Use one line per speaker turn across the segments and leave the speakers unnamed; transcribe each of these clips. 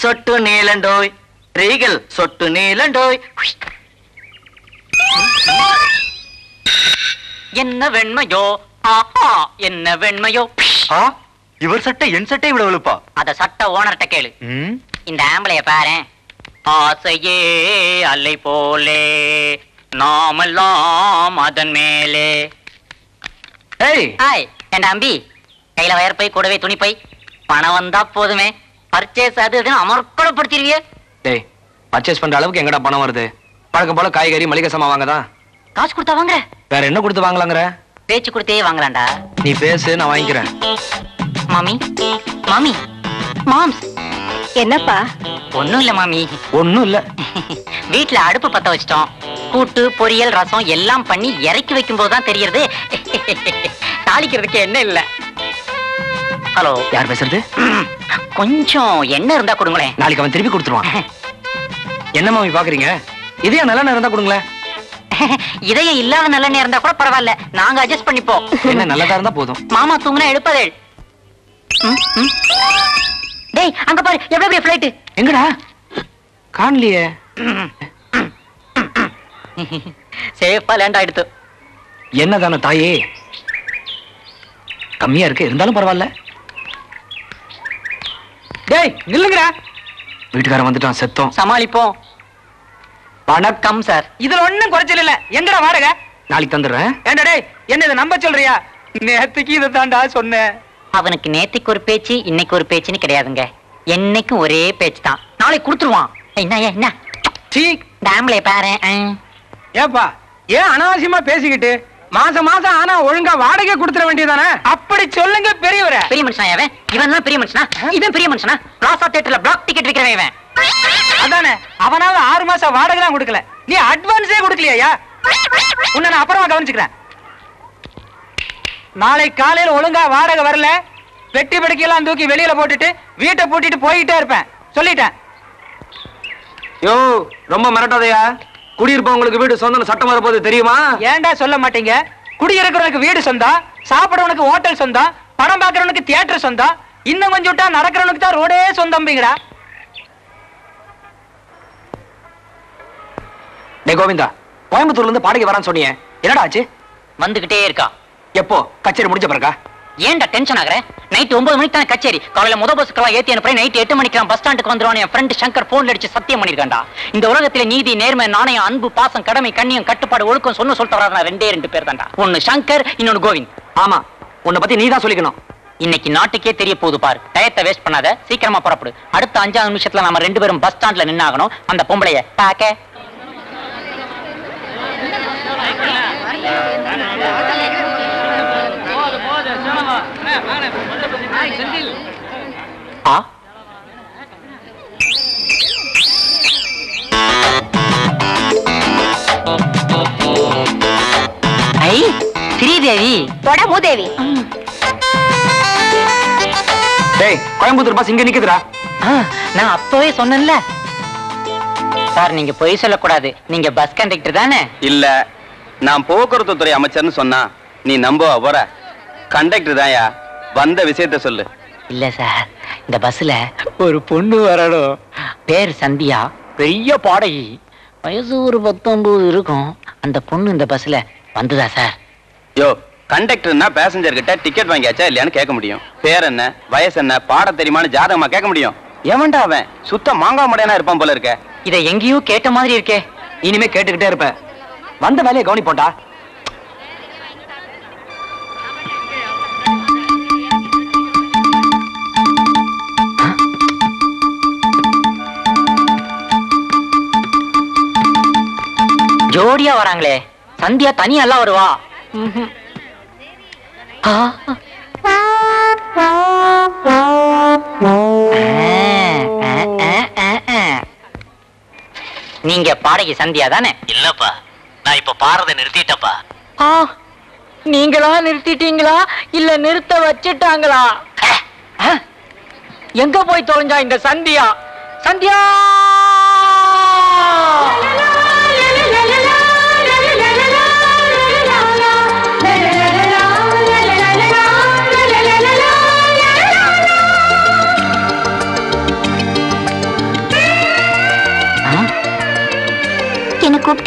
சொட்டு நீலண்டோய் ரீகல் சொட்டு நீலண்டோய் என்ன வெண்மையோ ஆஹா என்ன வெண்மையோ
ஆ இவர் சட்டை என் சட்டை இவ்வளவு வெளுப்பா
அத சட்ட ஓனர்ட்ட கேளு
ம்
இந்த ஆம்பளைய பாரு ஆசையே அலை போலே நாமெல்லாம் அதன் மேலே
ஏய்
ஹாய் என் அம்பி கையில வயற்பை கூடவே துணிப்பை பணம் வந்தா போதுமே பர்ச்சேஸ் அது இதுன்னு அமர்க்கலப்படுத்திடுவியே
டேய் பர்ச்சேஸ் பண்ற அளவுக்கு எங்கடா பணம் வருது பழக்கம் போல காய்கறி மளிகை சாமான் வாங்கதான்
காசு கொடுத்தா வாங்குற
வேற என்ன கொடுத்து வாங்கலாங்கிற
பேச்சு கொடுத்தே வாங்கலாம்டா
நீ பேசு நான் வாங்கிக்கிறேன்
மாமி மாமி மாம்ஸ்
என்னப்பா
ஒண்ணும் இல்ல மாமி
ஒண்ணும் இல்ல
வீட்ல அடுப்பு பத்த வச்சிட்டோம் கூட்டு பொரியல் ரசம் எல்லாம் பண்ணி இறக்கி வைக்கும் போதுதான் தெரியறது தாளிக்கிறதுக்கு என்ன இல்ல ஹலோ
யார் பேசுறது
கொஞ்சம் எண்ணெய் இருந்தா கொடுங்களேன்
நாளைக்கு அவன் திருப்பி கொடுத்துருவான் என்ன மாமி பாக்குறீங்க இதே நல்ல நேரம் தான் கொடுங்களேன்
இதயம் இல்லாத நல்ல நேரம் இருந்தா கூட பரவாயில்ல நாங்க அட்ஜஸ்ட் பண்ணிப்போம்
என்ன நல்லதா இருந்தா போதும்
மாமா தூங்குனா எழுப்பதே டேய் அங்க பாரு எவ்வளவு பெரிய ஃபிளைட்
எங்கடா காணலையே
சேஃபா லேண்ட் ஆயிடுத்து
என்னதான தாயே கம்மியா இருக்கு இருந்தாலும் பரவாயில்ல
டேய் நில்லுங்கடா
வீட்டுக்காரன் வந்துட்டான் செத்தோம்
சமாளிப்போம் வணக்கம் சார்
இதுல ஒண்ணும் குறைச்சல் இல்ல எங்கடா வாடகை
நாளைக்கு தந்துடுறேன்
ஏண்டா டேய் என்ன இதை நம்ப சொல்றியா நேத்துக்கு இதை தாண்டா சொன்னேன்
அவனுக்கு நேத்திக்கு ஒரு பேச்சு இன்னைக்கு ஒரு பேச்சுன்னு கிடையாதுங்க என்னைக்கும் ஒரே பேச்சு தான் நாளைக்கு கொடுத்துருவான் என்ன ஏன், என்ன
சீ
டேம்ல பாரு ஆ.
ஏப்பா ஏன் அனாவசியமா பேசிக்கிட்டு மாசம் மாசம் ஆனா ஒழுங்கா வாடகை கொடுத்துட வேண்டியதானே அப்படி சொல்லுங்க பெரியவரே
பெரிய மனுஷனா இவன் இவன் தான் பெரிய மனுஷனா இவன் பெரிய மனுஷனா பிளாசா தியேட்டர்ல பிளாக் டிக்கெட் விக்கிறவன் இவன்
அதானே அவனால ஆறு மாசம் வாடகை தான் கொடுக்கல நீ அட்வான்ஸே கொடுக்கலையா உன்னை நான் அப்புறமா கவனிச்சுக்கிறேன் நாளை காலையில ஒழுங்கா வாடகை வரல வெட்டி படுக்கையெல்லாம் தூக்கி வெளியில போட்டுட்டு வீட்டை பூட்டிட்டு போயிட்டே இருப்பேன் சொல்லிட்டேன்
யோ ரொம்ப மிரட்டாதையா குடியிருப்பவங்களுக்கு வீடு சொந்தம் சட்டம் வரப்போது தெரியுமா
ஏன்டா சொல்ல மாட்டீங்க குடியிருக்கிறவனுக்கு வீடு சொந்தம் சாப்பிடறவனுக்கு ஹோட்டல் சொந்தம் படம் பார்க்கறவனுக்கு தியேட்டர் சொந்தம் இன்னும் கொஞ்சம் விட்டா நடக்கிறவனுக்கு தான் ரோடே சொந்தம்பிங்கடா
டே கோவிந்தா கோயம்புத்தூர்ல இருந்து பாடகை வரான்னு சொன்னியே என்னடா ஆச்சு
வந்துகிட்டே இருக்கா
எப்போ கச்சேரி முடிஞ்ச பிறகா
ஏன்டா டென்ஷன் ஆகுற நைட் ஒன்பது மணிக்கு தானே கச்சேரி காலையில முத பஸ்க்கெல்லாம் ஏத்தி அனுப்புறேன் நைட் எட்டு மணிக்கு நான் பஸ் ஸ்டாண்டுக்கு வந்துருவான் என் ஃப்ரெண்ட் சங்கர் போன்ல அடிச்சு சத்தியம் பண்ணிருக்காண்டா இந்த உலகத்துல நீதி நேர்மை நாணயம் அன்பு பாசம் கடமை கண்ணியம் கட்டுப்பாடு ஒழுக்கம் சொன்ன சொல்லிட்டு வராது ரெண்டே ரெண்டு பேர் தான்டா ஒன்னு சங்கர் இன்னொன்னு கோவிந்த்
ஆமா உன்னை பத்தி நீ தான் சொல்லிக்கணும்
இன்னைக்கு நாட்டுக்கே தெரிய போகுது பாரு டயத்தை வேஸ்ட் பண்ணாத சீக்கிரமா புறப்படு அடுத்த அஞ்சாவது நிமிஷத்துல நாம ரெண்டு பேரும் பஸ் ஸ்டாண்ட்ல நின்னாகணும் அந்த பொம்பளைய பாக்க ஆ ஐ ஸ்ரீதேவி
போட மூதேவி
டேய் கோயம்புத்தூர் பஸ் இங்க நிக்குதுடா
ஆ, நான் அப்பவே சொன்னேன்ல சார் நீங்க பொய் சொல்லக்கூடாது நீங்க பஸ் கண்டக்டர் தானே
இல்ல நான் போக்குவரத்து துறை அமைச்சர்னு சொன்னா நீ நம்ப போற கண்டக்டர் தான்யா வந்த விஷயத்த சொல்லு
இல்ல சார் இந்த பஸ்ல ஒரு பொண்ணு வரணும் பேர் சந்தியா பெரிய பாடகி வயசு ஒரு பத்தொன்பது இருக்கும் அந்த பொண்ணு இந்த பஸ்ல வந்துதா சார்
யோ கண்டக்டர்னா பேசஞ்சர் கிட்ட டிக்கெட் வாங்கியாச்சா இல்லையான்னு கேட்க முடியும் பேர் என்ன வயசு என்ன பாட தெரியுமான்னு ஜாதகமா கேட்க முடியும் எவன்டா அவன் சுத்த மாங்காய் மடையனா இருப்பான் போல இருக்க
இதை எங்கேயோ கேட்ட மாதிரி இருக்கே
இனிமே கேட்டுக்கிட்டே இருப்ப வந்த வேலையை கவனிப்போண்டா
ஜோடியா வராங்களே சந்தியா தனியெல்லாம் வருவா ம்ஹும். ஆ. ஆ, ஆ, ஆ, ஆ. நீங்க பாடகி சந்தியா தானே
இல்லப்பா நான் இப்ப பாடுறதை நிறுத்திட்டப்பா
ஆ, நீங்களா நிறுத்திட்டீங்களா இல்ல நிறுத்த வச்சுட்டாங்களா ஆ, எங்க போய் தொலைஞ்சா இந்த சந்தியா சந்தியா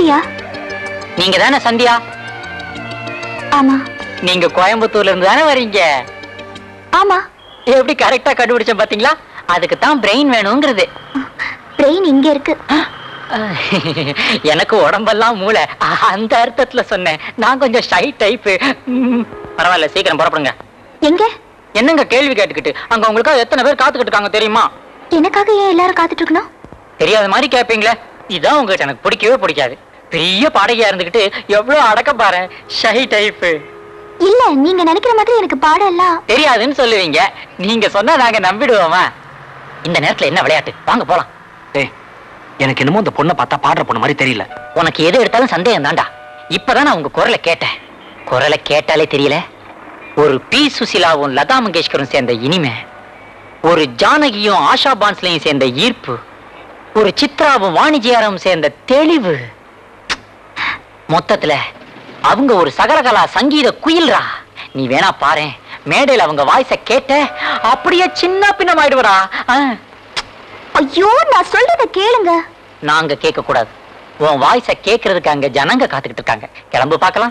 அப்படியா
நீங்க தானே சந்தியா
ஆமா
நீங்க கோயம்புத்தூர்ல இருந்து தானே வரீங்க
ஆமா
எப்படி கரெக்டா கண்டுபிடிச்சேன் பாத்தீங்களா அதுக்கு தான் பிரெயின் வேணுங்கிறது
பிரெயின் இங்க இருக்கு
எனக்கு உடம்பெல்லாம் மூளை அந்த அர்த்தத்துல சொன்னேன் நான் கொஞ்சம் ஷை டைப் பரவாயில்ல சீக்கிரம் புறப்படுங்க
எங்க
என்னங்க கேள்வி கேட்டுக்கிட்டு அங்க உங்களுக்காக எத்தனை பேர் காத்துக்கிட்டு இருக்காங்க தெரியுமா
எனக்காக ஏன் எல்லாரும் காத்துட்டு இருக்கணும்
தெரியாத மாதிரி கேட்பீங்களே இதான் உங்ககிட்ட எனக்கு பிடிக்கவே பிடிக்காது பெரிய பாடகையா இருந்துகிட்டு எவ்வளவு அடக்க பாரு ஷை டைப்
இல்ல நீங்க நினைக்கிற மாதிரி எனக்கு பாடம் எல்லாம்
தெரியாதுன்னு சொல்லுவீங்க நீங்க சொன்னா நாங்க நம்பிடுவோமா இந்த நேரத்துல என்ன விளையாட்டு வாங்க போலாம்
டேய் எனக்கு என்னமோ இந்த பொண்ணை பார்த்தா பாடுற பொண்ணு மாதிரி தெரியல
உனக்கு எது எடுத்தாலும் சந்தேகம் தான்டா இப்பதான் நான் உங்க குரலை கேட்டேன் குரலை கேட்டாலே தெரியல ஒரு பி சுசிலாவும் லதா மங்கேஷ்கரும் சேர்ந்த இனிமை ஒரு ஜானகியும் ஆஷா பான்ஸ்லையும் சேர்ந்த ஈர்ப்பு ஒரு சித்ராவும் வாணிஜியாரும் சேர்ந்த தெளிவு மொத்தத்துல அவங்க ஒரு சகலகலா சங்கீத குயில்ரா நீ வேணா பாரேன் மேடையில அவங்க வாய்ஸ கேட்ட அப்படியே சின்ன பின்னமாயிடுவரா
ஐயோ நான் சொல்றத கேளுங்க
நாங்க கேட்க கூடாது உன் வாய்ஸ கேக்குறதுக்கு அங்க ஜனங்க காத்துக்கிட்டு இருக்காங்க கிளம்பு பார்க்கலாம்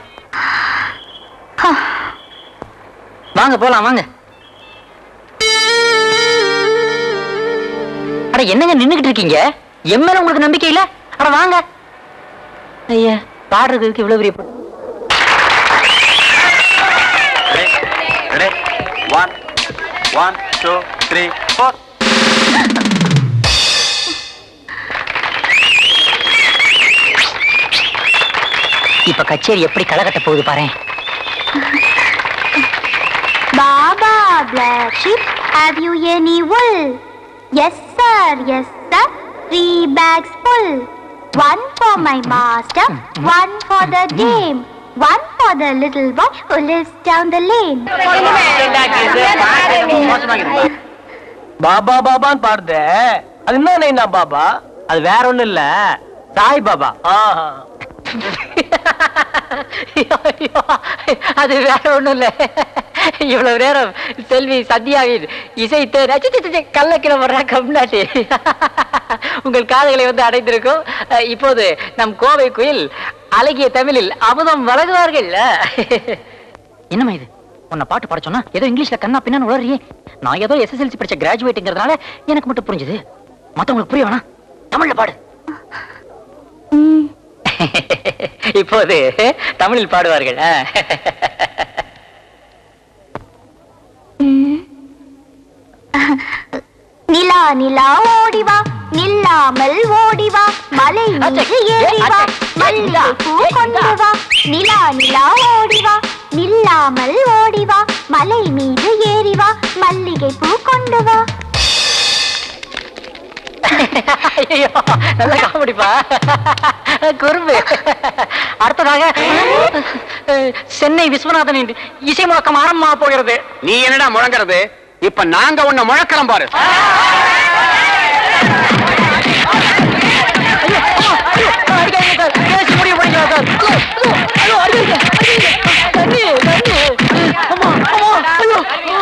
வாங்க போலாம் வாங்க அட என்னங்க நின்னுகிட்டு இருக்கீங்க என் மேல உங்களுக்கு நம்பிக்கை இல்ல அட வாங்க ஐயா பாடுறதுக்கு இவ்வளவு பெரிய பொ-
one one two three four
இப்ப கச்சேரி எப்படி களகட்ட போகுது பாரு
Baba black sheep have you any wool yes sir yes sir three bags full one for my master one for the dame one for the little boy who lives down the lane
Baba பாபான்னு பாடுது அது என்ன நைனா பாபா அது வேற ஒண்ணும் இல்ல சாய் பாபா
ஐயோ, அது வேற ஒண்ணும் இல்ல இவ்வளவு நேரம் செல்வி சத்யாவின் இசைத்து கள்ளக்கில வர்ற கம்நாட்டி உங்கள் காதுகளை வந்து அடைந்திருக்கும் அஹ், இப்போது நம் கோவை குயில் அழகிய தமிழில் அமுதம் வழங்குவார்கள் என்னம்மா இது உன்னை பாட்டு பாட சொன்னா ஏதோ இங்கிலீஷ்ல கண்ணா பின்னான்னு உளறியே நான் ஏதோ எஸ்எஸ்எல்சி படிச்ச கிராஜுவேட்டுங்கிறதுனால எனக்கு மட்டும் புரிஞ்சுது மத்தவங்களுக்கு புரிய வேணாம் தமிழ்ல பாடு இப்போது தமிழில் பாடுவார்கள் ஆ.
நிலா நிலா ஓடிவா நில்லாமல் ஓடிவா மலை மீது ஏறிவா மல்லிகை பூ கொண்டு வா நிலா நிலா ஓடிவா நில்லாமல் ஓடிவா மலை மீது ஏறிவா மல்லிகை பூ கொண்டு வா
ஐயோ நல்ல காமெடிப்பா குறும்பு அடுத்ததாக சென்னை விஸ்வநாதனின் இசை முழக்கம் ஆரம்பமாக போகிறது
நீ என்னடா முழங்குறது இப்ப நாங்க உன்னை முழக்கலாம் பாரு
அடிக்காதீங்க சார். பேசி முடிய முடியல சார். ஐயோ, ஐயோ, அடிக்காதீங்க, அடிக்காதீங்க. தண்ணி, தண்ணி. அம்மா, அம்மா, ஐயோ.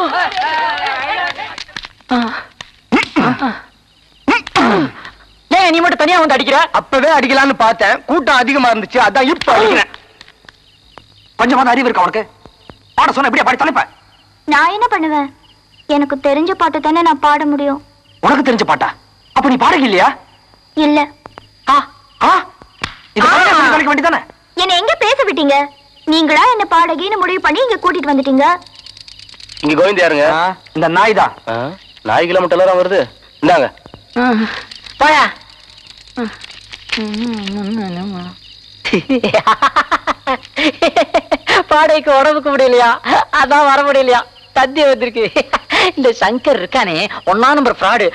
ஏன் நீ மட்டும் தனியா வந்து அடிக்கிற
அப்பவே அடிக்கலாம்னு பார்த்தேன் கூட்டம் அதிகமா இருந்துச்சு அதான் இப்ப அடிக்கிறேன் கொஞ்சமாவது அறிவு இருக்கா உனக்கு பாட சொன்ன எப்படியா பாடி தலைப்ப
நான் என்ன பண்ணுவேன் எனக்கு தெரிஞ்ச பாட்டு தானே நான் பாட முடியும்
உனக்கு தெரிஞ்ச பாட்டா அப்ப நீ பாடகி இல்லையா
இல்ல
ஆ ஆ இது பாடகி சொல்லி கழிக்க வேண்டியதானே
என்ன எங்க பேச விட்டீங்க நீங்களா என்ன பாடகின்னு முடிவு பண்ணி இங்க கூட்டிட்டு வந்துட்டீங்க
இங்க கோவிந்த் யாருங்க
இந்த நாய் தான்
நாய் கிலோமீட்டர் எல்லாம் வருது இந்தாங்க
போயா பாடைக்கு உடம்புக்கு முடியலையா அதான் வர முடியலையா தந்தி வந்திருக்கு இந்த சங்கர் இருக்கானே ஒன்னா நம்பர் ஃப்ராடு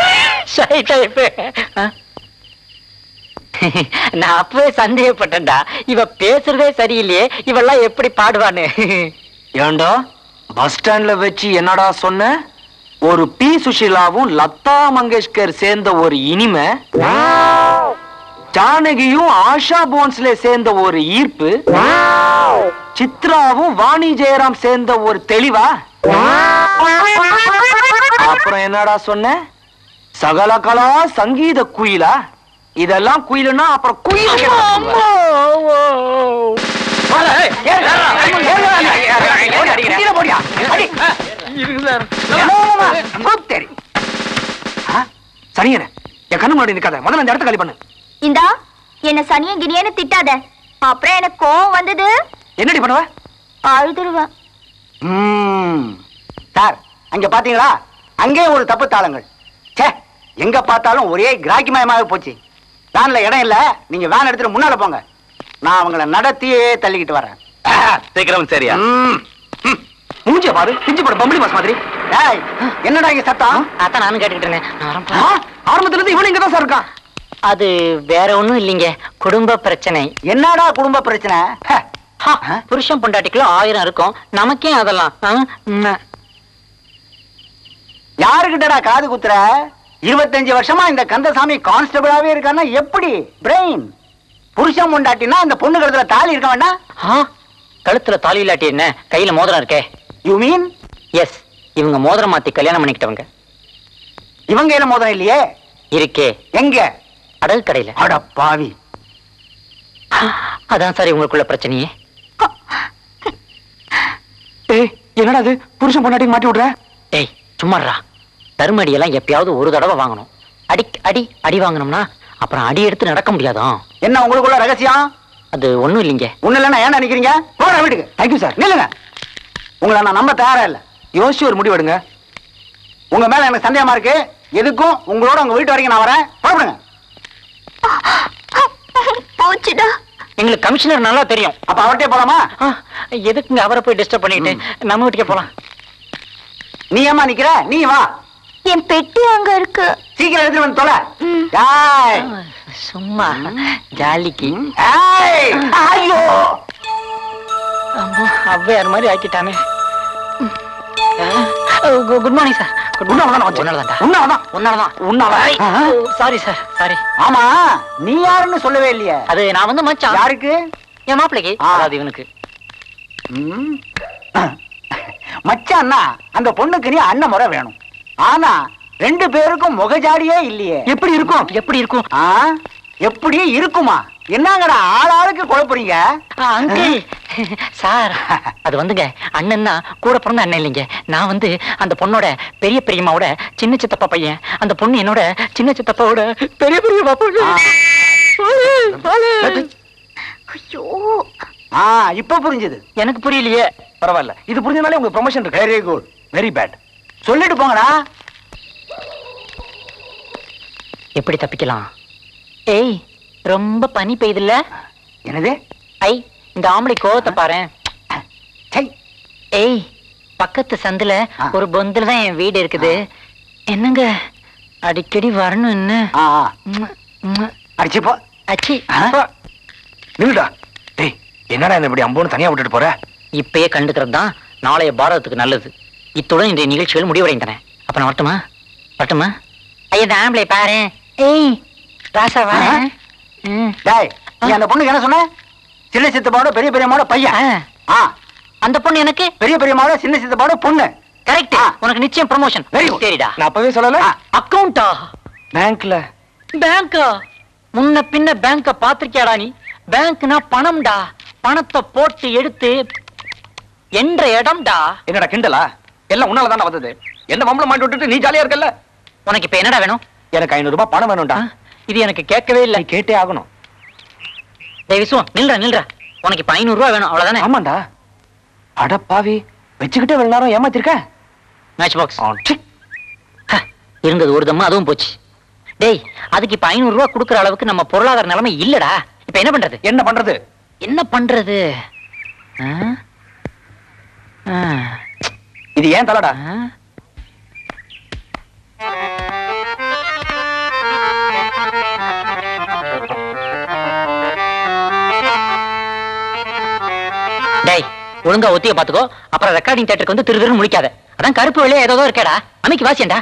நான் அப்பவே சந்தேகப்பட்டேன்டா இவ பேசுறதே சரியில்லையே இவெல்லாம் எப்படி பாடுவான்னு
ஏண்டா பஸ் ஸ்டாண்ட்ல வச்சு என்னடா சொன்ன ஒரு பி சுஷிலாவும் லதா மங்கேஷ்கர் சேர்ந்த ஒரு இனிமை ஜானகியும் ஆஷா போன்ஸ்ல சேர்ந்த ஒரு ஈர்ப்பு சித்ராவும் வாணி ஜெயராம் சேர்ந்த ஒரு தெளிவா அப்புறம் என்னடா சொன்ன சகலகலா சங்கீத குயிலா இதெல்லாம் குயிலுன்னா அப்புறம் குயில் சனியன என் கண்ணு முன்னாடி நிக்காத முதல்ல இந்த இடத்த காலி பண்ணு
இந்தா என்ன சனிய கினியன்னு திட்டாத அப்புறம் எனக்கு கோவம் வந்தது
என்னடி பண்ணுவ
அழுதுருவேன்
ம். சார் அங்க பாத்தீங்களா அங்கே ஒரு தப்பு தாளங்கள் ச்சே எங்க பார்த்தாலும் ஒரே கிராக்கிமயமாக போச்சு வேன்ல இடம் இல்ல நீங்க வேன் எடுத்துட்டு முன்னால போங்க நான் அவங்கள நடத்தியே தள்ளிக்கிட்டு வரேன்
சீக்கிரம் சரியா
ம். ம்.
மூஞ்சிய பாரு பிஞ்சு போட பம்பளி மாஸ் மாதிரி
டேய், என்னடா இங்க சத்தம்
அதான் நானும் கேட்டுக்கிட்டு இருந்தேன் நான் வரேன்ப்பா.
ஆ, ஆரம்பத்துல இருந்து இவனு இங்கதான் சார் இருக்கான்
அது வேற ஒண்ணும் இல்லைங்க குடும்ப பிரச்சனை
என்னடா குடும்ப பிரச்சனை ஹ.
ஹா, புருஷன் பொண்டாட்டிக்குள்ள ஆயிரம் இருக்கும் நமக்கே அதெல்லாம் ஆ, ம்.
யாருகிட்டடா காது குத்துற இருபத்தஞ்சு வருஷமா இந்த கந்தசாமி கான்ஸ்டபிளாவே இருக்கான்னா எப்படி பிரெயின் புருஷன் முண்டாட்டினா அந்த பொண்ணு கழுத்துல தாலி இருக்க வேண்டாம்
ஆ, கழுத்துல தாலி இல்லாட்டி என்ன கையில மோதிரம் இருக்கே
யூ மீன்
எஸ் இவங்க மோதிரம் மாத்தி கல்யாணம் பண்ணிக்கிட்டவங்க
இவங்க என்ன மோதிரம் இல்லையே
இருக்கே
எங்க
அடல் கடையில
அட பாவி
அதான் சார் இவங்களுக்குள்ள பிரச்சனையே
ஏய் என்னடா அது புருஷன் பொண்டாட்டி மாட்டி விடுற
டேய் சும்மாடுறா தருமடி எல்லாம் எப்பயாவது ஒரு தடவை வாங்கணும் அடி அடி அடி வாங்கணும்னா அப்புறம் அடி எடுத்து நடக்க முடியாதான்
என்ன உங்களுக்குள்ள ரகசியம்
அது ஒண்ணும் இல்லைங்க
ஒண்ணு இல்லைன்னா ஏன் நினைக்கிறீங்க போற வீட்டுக்கு
தேங்க்யூ சார்
நில்லுங்க உங்களை நான் நம்ப தயாரா இல்ல
யோசிச்சு ஒரு முடிவு எடுங்க
உங்க மேல எனக்கு சந்தேகமா இருக்கு எதுக்கும் உங்களோட உங்க வீட்டு வரைக்கும் நான் வரேன் புறப்படுங்க
போச்சுடா
எங்களுக்கு கமிஷனர் நல்லா தெரியும்
அப்ப அவர்கிட்டயே போலாமா
ஆ, எதுக்குங்க அவரை போய் டிஸ்டர்ப் பண்ணிட்டு நம்ம வீட்டுக்கே போலாம்
நீ ஏமா நிக்கிற நீ வா
என் பெட்டி அங்க இருக்கு
சீக்கிரம் எடுத்துட்டு வந்து தொலை
ம்.
டேய்.
சும்மா ஜாலிக்கு
ஏய், ஐயோ
அம்மா, ஔவையார் மாதிரி ஆக்கிட்டானே குட் மார்னிங் சார் குட்
உன்னாலதான் உன்னாலதான்
உன்னாலதான்
உன்னால
சாரி சார் சாரி
ஆமா நீ யாருன்னு சொல்லவே இல்லையே
அது நான் வந்து மச்சான்
யாருக்கு
என் மாப்பிளைக்கு
ஆ.
அதாவது இவனுக்கு
ம். மச்சான்னா அந்த பொண்ணுக்கு நீ அண்ணன் முறை வேணும் ஆனா ரெண்டு பேருக்கும் முகஜாடியே இல்லையே
எப்படி இருக்கும் எப்படி இருக்கும்
ஆ எப்படி இருக்குமா என்னங்கடா ஆளாளுக்கு குழப்புறீங்க
அங்கிள் சார் அது வந்துங்க அண்ணன்னா கூட பிறந்த அண்ணன் இல்லைங்க நான் வந்து அந்த பொண்ணோட பெரிய பெரியம்மாவோட சின்ன சித்தப்பா பையன் அந்த பொண்ணு என்னோட சின்ன சித்தப்பாவோட பெரிய பெரியம்மா பொண்ணு
ஆ.
ஐயோ
ஆ இப்ப புரிஞ்சது
எனக்கு புரியலையே
பரவாயில்ல இது புரிஞ்சனாலே உங்க ப்ரொமோஷன் இருக்கு
வெரி குட்
வெரி பேட்
சொல்லிட்டு போங்கடா
எப்படி தப்பிக்கலாம் ஏய் ரொம்ப பனி பெய்யுதுல்ல
என்னது
ஐ இந்த ஆம்பளை கோவத்தை பாரு
சை
ஏய் பக்கத்து சந்துல
ஆ.
ஒரு பொந்துல தான் என் வீடு இருக்குது என்னங்க அடிக்கடி வரணும் என்ன
ஆ ஆ.
ம்ம், ம்ம்.
அடிச்சு போ
அச்சி
ஆ?
நில்லுடா டேய் என்னடா என்ன இப்படி அம்போன்னு தனியா விட்டுட்டு போற
இப்பயே கண்டுக்கிறது தான் நாளைய பாரதத்துக்கு நல்லது இத்துடன் இன்றைய நிகழ்ச்சிகள் முடிவடைந்தன அப்ப நான் வரட்டுமா வரட்டுமா ஐயா இந்த ஆம்பளை பாரு ஏய் ராசா வா
டேய் நீ அந்த பொண்ணுக்கு என்ன சொன்ன சின்ன சித்தப்பாவோட பெரிய பெரியம்மாவோட பையன் ஆ
அந்த பொண்ணு எனக்கு
பெரிய பெரியம்மாவோட சின்ன சித்தப்பாவோட பொண்ணு
கரெக்ட்
ஆ.
உனக்கு நிச்சயம் ப்ரமோஷன்
Very good.
சரிடா
நான் அப்பவே சொல்லல
ஆ.
அக்கவுண்டா
பேங்க்ல
பேங்கா முன்ன பின்ன பேங்க பாத்திருக்கியாடா நீ பேங்க்னா பணம்டா பணத்தை போட்டு எடுத்து என்ற இடம்டா
என்னடா கிண்டலா எல்லாம் உன்னால தானே வந்தது என்ன மம்பளம் மாட்டி விட்டுட்டு நீ ஜாலியா இருக்கல்ல
உனக்கு இப்ப என்னடா வேணும்
எனக்கு ஐநூறு ரூபாய் பணம் வேணும்டா
ஆ, இது எனக்கு கேட்கவே இல்லை
நீ கேட்டே ஆகணும்
டேய் விசுவா நில்றா நில்றா உனக்கு இப்ப ஐநூறு ரூபா வேணும் அவ்வளவுதானே
ஆமாண்டா அட பாவி வச்சுக்கிட்டே வெள்ள நேரம் ஏமாத்திருக்க
மேட்ச் பாக்ஸ்
ஆ, சி.
இருந்தது ஒரு தம்மா அதுவும் போச்சு டேய் அதுக்கு இப்ப ஐநூறு ரூபா கொடுக்குற அளவுக்கு நம்ம பொருளாதார நிலைமை இல்லடா இப்ப என்ன பண்றது
என்ன பண்றது
என்ன பண்றது ஆ? ஆ,
இது ஏன் தலைடா
ஆ? டேய் ஒழுங்கா ஒத்திய பாத்துக்கோ அப்புறம் ரெக்கார்டிங் தியேட்டருக்கு வந்து திரு திரு முடிக்காத அதான் கருப்பு வெளியே ஏதோ இருக்கேடா அமைக்கு வாசியண்டா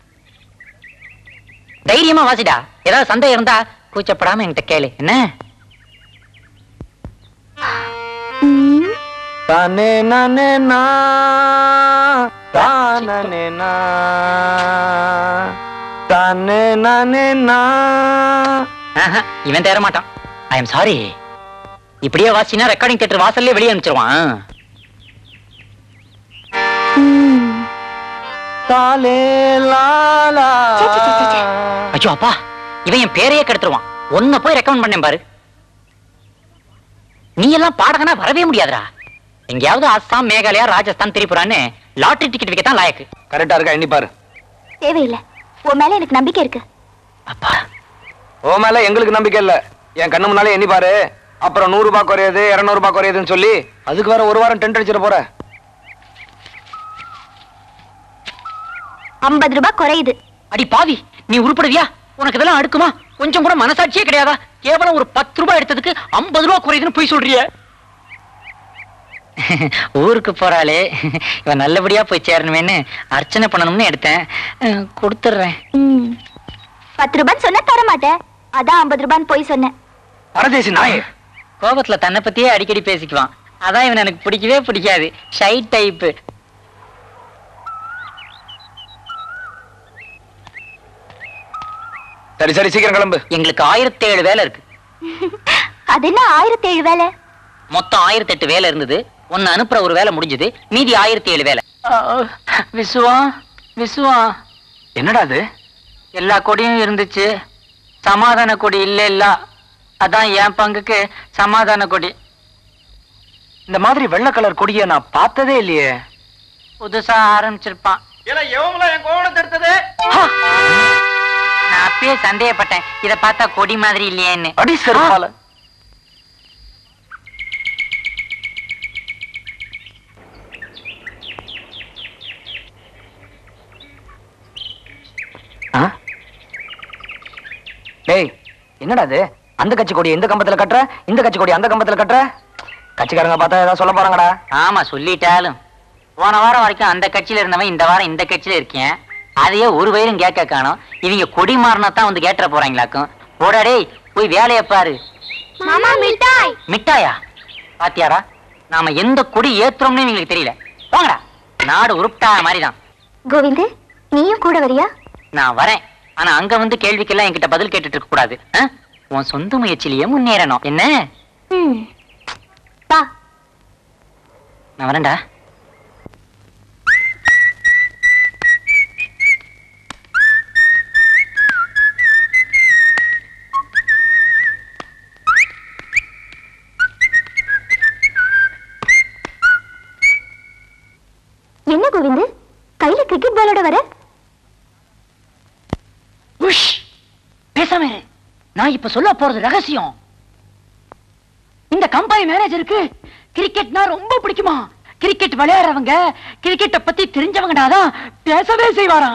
தைரியமா வாசிடா ஏதாவது சந்தேகம் இருந்தா கூச்சப்படாம என்கிட்ட கேளு என்ன
ம்,
தானே நானே நா தானே நா தானே நானே நா
ஆஹா, இவன் தேர மாட்டான் ஐ எம் சாரி இப்படியே வாசினா ரெக்கார்டிங் தியேட்டர் வாசல்லே வெளியே அனுப்பிச்சிருவான்
தாலே லாலா
சே, சே, சே, சே, சே.
ஐயோ அப்பா இவன் என் பேரையே கெடுத்துருவான் ஒன்ன போய் ரெக்கமெண்ட் பண்ணேன் பாரு நீ எல்லாம் பாடகனா வரவே முடியாதுடா எங்கேயாவது அஸ்ஸாம் மேகாலயா ராஜஸ்தான் திரிபுரான்னு லாட்டரி டிக்கெட் வைக்க தான் லாயக்கு
கரெக்டா இருக்கா எண்ணி பாரு
தேவையில்லை உன் மேல எனக்கு நம்பிக்கை இருக்கு
அப்பா
ஓ மேல எங்களுக்கு நம்பிக்கை இல்ல என் கண்ணு முன்னாலே எண்ணி பாரு அப்புறம் நூறு ரூபாய் குறையுது இருநூறு ரூபாய் குறையுதுன்னு சொல்லி அதுக்கு வேற ஒரு வாரம் டென்ட் அடிச்சிட போற
ஐம்பது ரூபாய் குறையுது
அடி பாவி நீ உருப்படுவியா உனக்கு இதெல்லாம் அடுக்குமா கொஞ்சம் கூட மனசாட்சியே கிடையாதா கேவலம் ஒரு பத்து ரூபாய் எடுத்ததுக்கு ஐம்பது ரூபாய் குறையுதுன்னு போய் சொல்றிய ஊருக்கு போறாளே இவன் நல்லபடியா போய் சேரணுமேன்னு அர்ச்சனை பண்ணணும்னு எடுத்தேன் அஹ், கொடுத்துடுறேன்
ம். பத்து ரூபான்னு சொன்னா தர மாட்டேன் அதான் ஐம்பது ரூபான்னு போய் சொன்னேன்
பரதேசி நாயே
கோபத்துல தன்னை பத்தியே அடிக்கடி பேசிக்குவான் அதான் இவன் எனக்கு பிடிக்கவே பிடிக்காது ஷை டைப்பு
சரி சரி சீக்கிரம் கிளம்பு
எங்களுக்கு ஆயிரத்தி ஏழு வேலை இருக்கு
அது என்ன ஆயிரத்தி ஏழு வேலை
மொத்தம் ஆயிரத்தி எட்டு வேலை இருந்தது ஒன்னு அனுப்புற ஒரு வேலை முடிஞ்சது மீதி ஆயிரத்தி ஏழு வேலை விசுவா விசுவா
என்னடா அது
எல்லா கொடியும் இருந்துச்சு சமாதான கொடி இல்ல இல்ல அதான் என் பங்குக்கு சமாதான கொடி
இந்த மாதிரி வெள்ளை கலர் கொடியை நான் பார்த்ததே இல்லையே
புதுசா ஆரம்பிச்சிருப்பான்
என் கோவணத்தை எடுத்தது
ஹா! நான் அப்பயே சந்தேகப்பட்டேன் இத பார்த்தா கொடி மாதிரி இல்லையேன்னு
அடி செருப்பால ஆ? டேய் என்னடா இது அந்த கட்சி கொடி இந்த கம்பத்துல கட்டுற இந்த கட்சி கொடி அந்த கம்பத்துல கட்டுற கட்சிக்காரங்க பார்த்தா ஏதாவது சொல்ல போறாங்கடா
ஆமா சொல்லிட்டாலும் போன வாரம் வரைக்கும் அந்த கட்சியில இருந்தவன் இந்த வாரம் இந்த கட்சியில இருக்கேன் அதையே ஒரு வயிறும் கேட்க காணோம் இவங்க கொடி மாறினா தான் வந்து கேட்டுற போறாங்களாக்கும் போடா டேய் போய் வேலையை பாரு
மாமா மிட்டாய்
மிட்டாயா பாத்தியாடா நாம எந்த கொடி ஏத்துறோம்னு இவங்களுக்கு தெரியல போங்கடா நாடு உருப்டா மாதிரிதான்
கோவிந்து நீயும் கூட வரியா
நான் வரேன் ஆனா அங்க வந்து கேள்விக்கெல்லாம் என்கிட்ட பதில் கேட்டுட்டு இருக்க கூடாது ஆ? உன் சொந்த முயற்சியிலேயே முன்னேறணும் என்ன
ம் வா
நான் வரேன்டா
என்ன கோவிந்து கையில கிரிக்கெட் பாலோட வர
உஷ் பேசாம இரு. நான் இப்ப சொல்ல போறது ரகசியம் இந்த கம்பெனி மேனேஜருக்கு கிரிக்கெட்னா ரொம்ப பிடிக்குமா கிரிக்கெட் விளையாடுறவங்க கிரிக்கெட்ட பத்தி தெரிஞ்சவங்கடாதான் பேசவே செய்வாராம்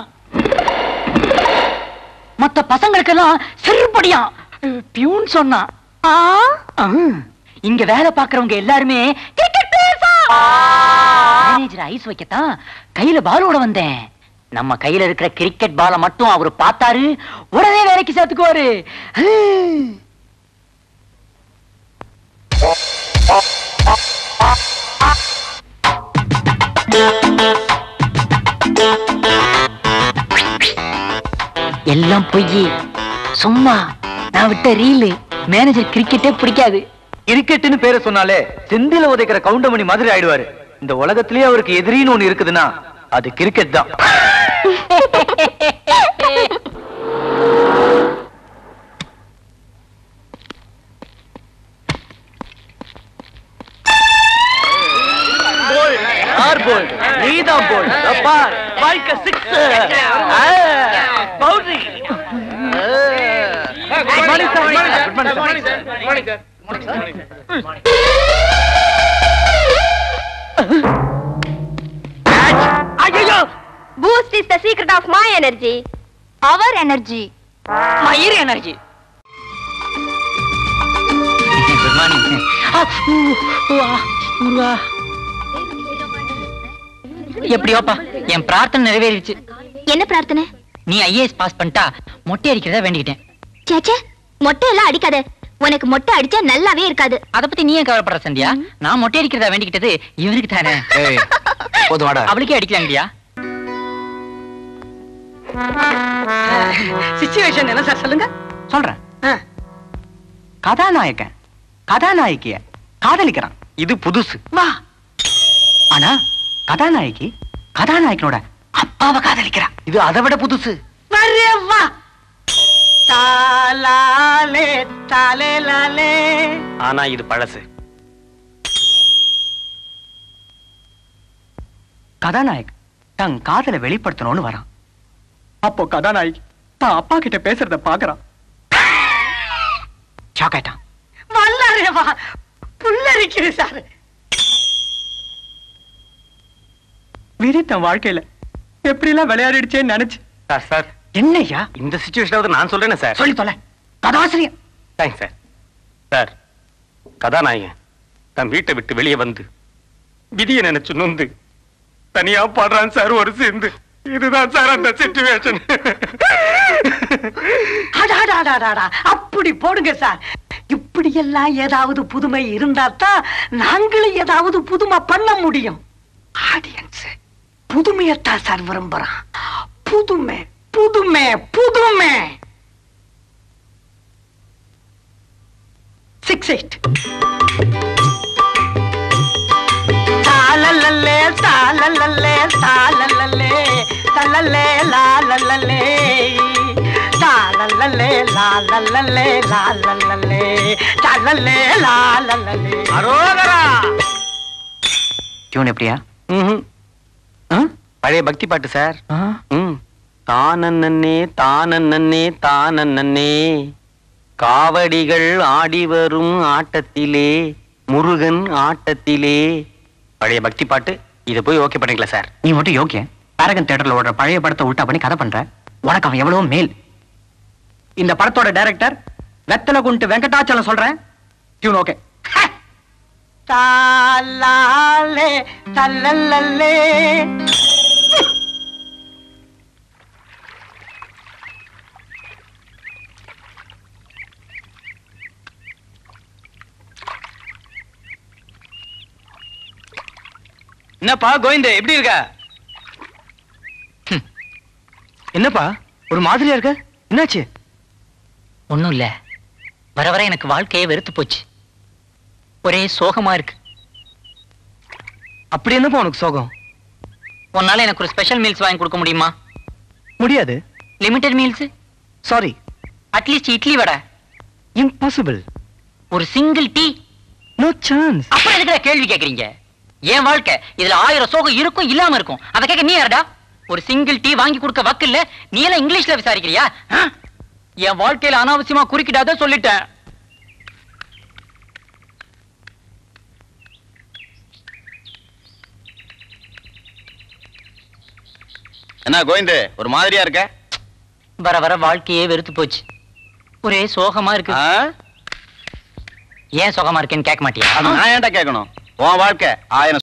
மத்த பசங்களுக்கெல்லாம் செருப்படியா பியூன் சொன்னான்
ஆ
ஆ, இங்க வேலை பாக்குறவங்க எல்லாருமே கிரிக்கெட் பேசா மேனேஜர் ஐஸ் வைக்கத்தான் கையில பாலோட வந்தேன் நம்ம கையில இருக்கிற கிரிக்கெட் பாலை மட்டும் அவரு பார்த்தாரு உடனே வேலைக்கு சேர்த்துக்குவாரு ஹம். எல்லாம் பொய் சும்மா நான் விட்ட ரீலு மேனேஜர் கிரிக்கெட்டே பிடிக்காது
கிரிக்கெட்னு பேரை சொன்னாலே செந்தில உதைக்கிற கவுண்டமணி மாதிரி ஆயிடுவாரு இந்த உலகத்திலேயே அவருக்கு எதிரின்னு ஒண்ணு இருக்குதுன்னா அது கிரிக்கெட் தான் யார் போல் நீதான் போல் பார் வாழ்க்கை six boundary good morning sir good morning sir ஐயோ
Boost is the secret of my energy அவர் எனர்ஜி
மயிர் எனர்ஜி குட் மார்னிங் எப்படியோப்பா என் பிரார்த்தனை நிறைவேறிடுச்சு
என்ன பிரார்த்தனை
நீ ஐஏஎஸ் பாஸ் பண்ணிட்டா மொட்டை அடிக்கிறதா வேண்டிக்கிட்டேன்
சேச்சே மொட்டை எல்லாம் அடிக்காத உனக்கு மொட்டை அடிச்சா நல்லாவே இருக்காது
அத பத்தி நீ ஏன் கவலைப்படுற சந்தியா நான் மொட்டை அடிக்கிறதா வேண்டிக்கிட்டது இவனுக்கு தானே
ஏய் போதும் வாடா
அவளுக்கே அடிக்கலாங்கடியா
சிச்சுவேஷன் என்ன சார் சொல்லுங்க
சொல்றேன்
கதாநாயகன் கதாநாயகிய காதலிக்கிறான்
இது புதுசு
வா ஆனா கதாநாயகி கதாநாயகனோட அப்பாவை காதலிக்கிறா
இது அதை விட புதுசு
வரே வா தாலாலே தாலே லாலே
ஆனா இது பழசு
கதாநாயக் தன் காதலை வெளிப்படுத்தணும்னு வரான் அப்போ கதாநாயகி தான் அப்பா கிட்ட பேசுறத பாக்குறான் ஷாக் ஆயிட்டான் வல்லாரே வா புல்லரிக்குது சார் விதி தன் வாழ்க்கையில எப்படி எல்லாம் விளையாடிடுச்சேன்னு நினைச்சு
சார் சார்
என்னய்யா
இந்த சுச்சுவேஷனாவது நான் சொல்றேனே சார்
சொல்லி தொலை கதாசிரியர்
தேங்க்ஸ் சார் சார் கதாநாயகன் தன் வீட்டை விட்டு வெளியே வந்து விதியை நினைச்சு நொந்து தனியா பாடுறான் சார் ஒரு சேர்ந்து இதுதான் சார் அந்த சிச்சுவேஷன்
அடாடாடாடாடா, அப்படி போடுங்க சார் இப்படி எல்லாம் ஏதாவது புதுமை இருந்தா தான் நாங்களும் ஏதாவது புதுமை பண்ண முடியும் ஆடியன்ஸ் புதுமையத்தான் சார் விரும்புறான் புதுமை புதுமை புதுமை சிக்ஸ் எயிட் தாளலல்லே தாளலல்லே தாளலல்லே தலல்லே லாலலல்லே தாளலல்லே லாலலல்லே லாலலல்லே தலல்லே லாலலல்லே
அரோகரா
டியூன் எப்படியா
பழைய பக்தி பாட்டு சார் ம் தானன்னே தானன்னே தானன்னே காவடிகள் ஆடி வரும் ஆட்டத்திலே முருகன் ஆட்டத்திலே பழைய பக்தி பாட்டு இதை போய் ஓகே பண்ணிக்கலாம் சார்
நீ மட்டும் யோக்கிய பேரகன் தியேட்டர்ல ஓடுற பழைய படத்தை உல்டா பண்ணி கதை பண்ற உனக்கு அவன் எவ்வளவு மேல் இந்த படத்தோட டைரக்டர் வெத்தல குண்டு வெங்கடாச்சலம் சொல்றேன் டியூன் ஓகே
தாலாலே தலலல்லே
என்னப்பா கோவிந்த எப்படி இருக்க என்னப்பா ஒரு மாதிரியா இருக்க என்னாச்சு
ஒண்ணும் இல்ல வர வர எனக்கு வாழ்க்கையே வெறுத்து போச்சு ஒரே சோகமா இருக்கு
அப்படி என்னப்பா உனக்கு சோகம்
உன்னால எனக்கு ஒரு ஸ்பெஷல் மீல்ஸ் வாங்கி கொடுக்க முடியுமா
முடியாது
limited meals
sorry
at least idli vada
impossible
ஒரு சிங்கிள் டீ
நோ சான்ஸ்
அப்புறம் எதுக்குடா கேள்வி கேக்குறீங்க என் வாழ்க்கை இதுல ஆயிரம் சோகம் இருக்கும் இல்லாம இருக்கும் அத கேட்க நீ யாருடா ஒரு சிங்கிள் டீ வாங்கி கொடுக்க வக்கு இல்ல நீ எல்லாம் இங்கிலீஷ்ல விசாரிக்கிறியா ஆ? என் வாழ்க்கையில அனாவசியமா குறுக்கிடாத சொல்லிட்டேன்
என்ன கோவிந்து ஒரு மாதிரியா இருக்க
வர வர வாழ்க்கையே வெறுத்து போச்சு ஒரே சோகமா இருக்கு
ஆ?
ஏன் சோகமா இருக்கேன்னு கேட்க மாட்டியா
அது நான் ஏன்டா கேட்கணும் உன் வாழ்க்கை ஆயிரம்